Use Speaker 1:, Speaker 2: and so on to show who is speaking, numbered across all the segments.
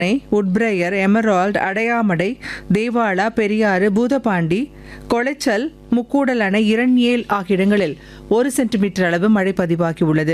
Speaker 1: Woodbriar Emerald Adayamadai Devala Periyar Boothapandi Colachel Mukkudal அணை இரண்யேல் ஆகிய இடங்களில் ஒரு சென்டிமீட்டர் அளவு மழை பதிவாகியுள்ளது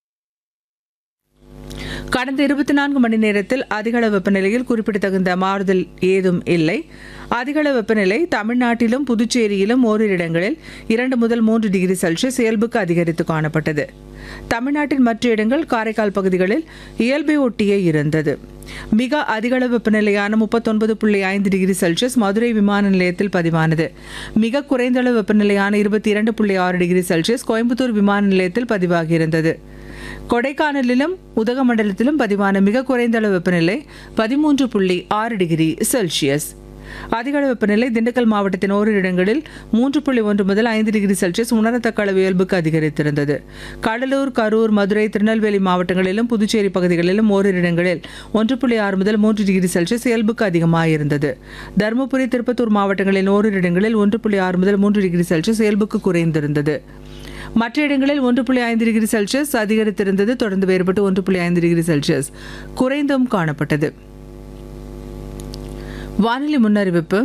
Speaker 1: கடந்த இருபத்தி நான்கு மணி நேரத்தில் அதிகளவு வெப்பநிலையில் குறிப்பிடத்தகுந்த மாறுதல் ஏதும் இல்லை அதிகளவு வெப்பநிலை தமிழ்நாட்டிலும் புதுச்சேரியிலும் ஓரிரு இடங்களில் இரண்டு முதல் மூன்று டிகிரி செல்சியஸ் இயல்புக்கு அதிகரித்து காணப்பட்டது தமிழ்நாட்டின் மற்ற இடங்கள் காரைக்கால் பகுதிகளில் இயல்பை ஒட்டியே இருந்தது மிக அதிகளவு வெப்பநிலையான முப்பத்தொன்பது புள்ளி ஐந்து டிகிரி செல்சியஸ் மதுரை விமான நிலையத்தில் பதிவானது மிக குறைந்த அளவு வெப்பநிலையான இருபத்தி இரண்டு புள்ளி ஆறு டிகிரி செல்சியஸ் கோயம்புத்தூர் விமான நிலையத்தில் பதிவாகியிருந்தது கொடைக்கானலிலும் உதகமண்டலத்திலும் பதிவான மிக குறைந்த அளவு வெப்பநிலை பதிமூன்று புள்ளி ஆறு டிகிரி செல்சியஸ் அதிகளவு வெப்பநிலை திண்டுக்கல் மாவட்டத்தின் ஓரிரு இடங்களில் மூன்று புள்ளி ஒன்று முதல் ஐந்து டிகிரி செல்சியஸ் உணரத்தக்க அளவு இயல்புக்கு அதிகரித்திருந்தது கடலூர் கரூர் மதுரை திருநெல்வேலி மாவட்டங்களிலும் புதுச்சேரி பகுதிகளிலும் ஓரிரு இடங்களில் ஒன்று புள்ளி ஆறு முதல் மூன்று டிகிரி செல்சியஸ் இயல்புக்கு அதிகமாக இருந்தது தருமபுரி திருப்பத்தூர் மாவட்டங்களின் ஓரிரு இடங்களில் ஒன்று புள்ளி ஆறு முதல் மூன்று டிகிரி செல்சியஸ் இயல்புக்கு குறைந்திருந்தது மற்ற இடங்களில் ஒன்று புள்ளி ஐந்து டிகிரி செல்சியஸ் அதிகரித்திருந்தது தொடர்ந்து வேறுபட்டு ஒன்று புள்ளி ஐந்து டிகிரி செல்சியஸ் குறைந்தும் காணப்பட்டது வானிலை முன்னறிவிப்பு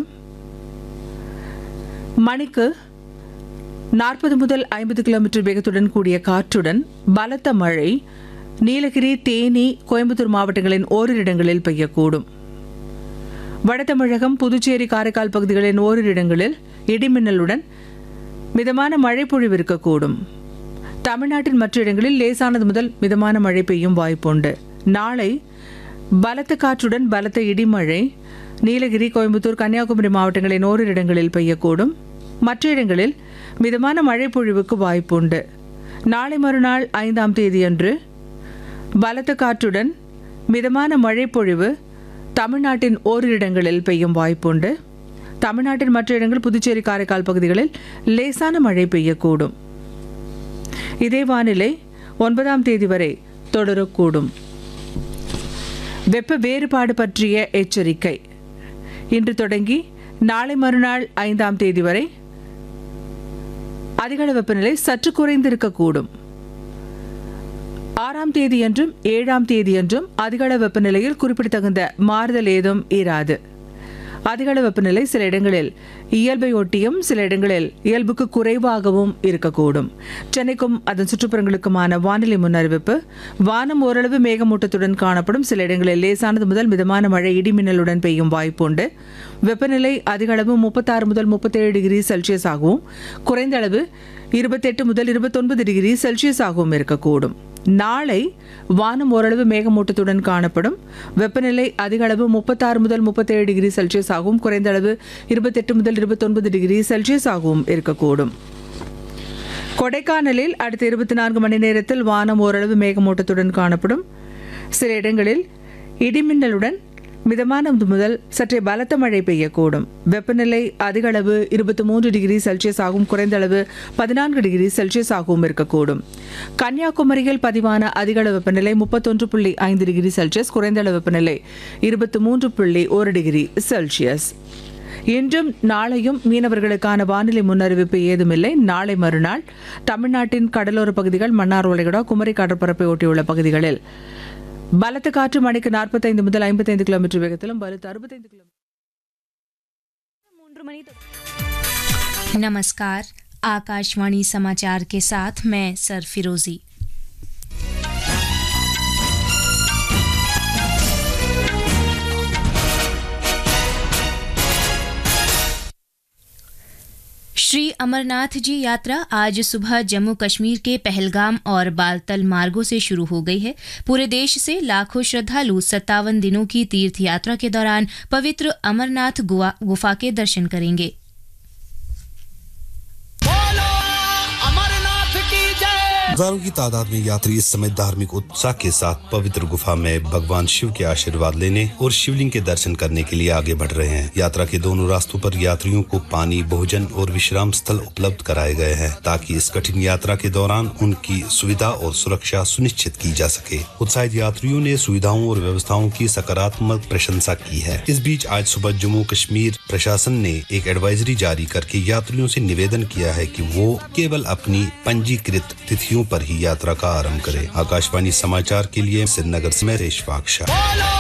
Speaker 1: மணிக்கு நாற்பது முதல் ஐம்பது கிலோமீட்டர் வேகத்துடன் கூடிய காற்றுடன் பலத்த மழை நீலகிரி தேனி கோயம்புத்தூர் மாவட்டங்களின் ஓரிரு இடங்களில் பெய்யக்கூடும் வட தமிழகம் புதுச்சேரி காரைக்கால் பகுதிகளின் ஓரிரு இடங்களில் இடிமின்னலுடன் மிதமான மழை பொழிவு இருக்கக்கூடும் தமிழ்நாட்டின் மற்ற இடங்களில் லேசானது முதல் மிதமான மழை பெய்யும் வாய்ப்புண்டு நாளை பலத்த காற்றுடன் பலத்த இடிமழை நீலகிரி கோயம்புத்தூர் கன்னியாகுமரி மாவட்டங்களின் ஓரிரு இடங்களில் பெய்யக்கூடும் மற்ற இடங்களில் மிதமான மழை பொழிவுக்கு வாய்ப்புண்டு நாளை மறுநாள் ஐந்தாம் தேதியன்று பலத்த காற்றுடன் மிதமான மழை பொழிவு தமிழ்நாட்டின் ஓரிரு இடங்களில் பெய்யும் வாய்ப்புண்டு தமிழ்நாட்டின் மற்ற இடங்கள் புதுச்சேரி காரைக்கால் பகுதிகளில் லேசான மழை பெய்யக்கூடும் இதே வானிலை ஒன்பதாம் தேதி வரை தொடரக்கூடும் வெப்ப வேறுபாடு பற்றிய எச்சரிக்கை இன்று தொடங்கி நாளை மறுநாள் ஐந்தாம் தேதி வரை அதிகளவு வெப்பநிலை சற்று குறைந்திருக்கக்கூடும் ஆறாம் தேதியன்றும் ஏழாம் தேதியன்றும் அதிகளவு வெப்பநிலையில் குறிப்பிடத்தகுந்த மாறுதல் ஏதும் இராது அதிகளவு வெப்பநிலை சில இடங்களில் இயல்பை ஒட்டியும் சில இடங்களில் இயல்புக்கு குறைவாகவும் இருக்கக்கூடும் சென்னைக்கும் அதன் சுற்றுப்புறங்களுக்குமான வானிலை முன்னறிவிப்பு வானம் ஓரளவு மேகமூட்டத்துடன் காணப்படும் சில இடங்களில் லேசானது முதல் மிதமான மழை இடிமின்னலுடன் பெய்யும் வாய்ப்புண்டு வெப்பநிலை அதிகளவு முப்பத்தாறு முதல் முப்பத்தேழு டிகிரி செல்சியஸ் ஆகவும் குறைந்த அளவு இருபத்தெட்டு முதல் இருபத்தொன்பது டிகிரி செல்சியஸ் ஆகவும் இருக்கக்கூடும் நாளை வானம் ஓரளவு மேகமூட்டத்துடன் காணப்படும் வெப்பநிலை அதிக அளவு முப்பத்தாறு முதல் முப்பத்தேழு டிகிரி செல்சியஸ் ஆகவும் குறைந்த அளவு இருபத்தெட்டு முதல் இருபத்தொன்பது டிகிரி செல்சியஸ் ஆகவும் இருக்கக்கூடும் கொடைக்கானலில் அடுத்த இருபத்தி நான்கு மணி நேரத்தில் வானம் ஓரளவு மேகமூட்டத்துடன் காணப்படும் சில இடங்களில் இடிமின்னலுடன் மிதமான முதல் சற்றே பலத்த மழை பெய்யக்கூடும் வெப்பநிலை அதிக அளவு இருபத்தி மூன்று டிகிரி செல்சியஸ் ஆகும் குறைந்த அளவு பதினான்கு டிகிரி செல்சியஸ் ஆகவும் இருக்கக்கூடும் கன்னியாகுமரியில் பதிவான அதிக அளவு வெப்பநிலை முப்பத்தொன்று புள்ளி ஐந்து டிகிரி செல்சியஸ் குறைந்த அளவு வெப்பநிலை இருபத்தி மூன்று புள்ளி ஒரு டிகிரி செல்சியஸ் இன்றும் நாளையும் மீனவர்களுக்கான வானிலை முன்னறிவிப்பு ஏதுமில்லை நாளை மறுநாள் தமிழ்நாட்டின் கடலோர பகுதிகள் மன்னார் வளைகுடா குமரி கடற்பரப்பை ஒட்டியுள்ள பகுதிகளில் பலத்த காற்று மணிக்கு நாற்பத்தைந்து முதல் ஐம்பத்தைந்து கிலோமீட்டர் வேகத்திலும் பலத்த அறுபத்தைந்து கிலோமீட்டர்
Speaker 2: नमस्कार आकाशवाणी समाचार के साथ मैं सर फिरोजी श्री अमरनाथ जी यात्रा आज सुबह जम्मू कश्मीर के पहलगाम और बालतल मार्गों से शुरू हो गई है पूरे देश से लाखों श्रद्धालु सत्तावन दिनों की तीर्थ यात्रा के दौरान पवित्र अमरनाथ गुआ- गुफा के दर्शन करेंगे
Speaker 3: बोलो अमरनाथ की जय
Speaker 4: हजारों की तादाद में यात्री इस समय धार्मिक उत्साह के साथ पवित्र गुफा में भगवान शिव के आशीर्वाद लेने और शिवलिंग के दर्शन करने के लिए आगे बढ़ रहे हैं यात्रा के दोनों रास्तों पर यात्रियों को पानी भोजन और विश्राम स्थल उपलब्ध कराए गए हैं ताकि इस कठिन यात्रा के दौरान उनकी सुविधा और सुरक्षा सुनिश्चित की जा सके उत्साहित यात्रियों ने सुविधाओं और व्यवस्थाओं की सकारात्मक प्रशंसा की है इस बीच आज सुबह जम्मू कश्मीर प्रशासन ने एक एडवाइजरी जारी करके यात्रियों से निवेदन किया है कि वो केवल अपनी पंजीकृत तिथियों पर ही यात्रा का आरंभ करें आकाशवाणी समाचार के लिए श्रीनगर से मैं रेशफाक शाह
Speaker 3: बोलो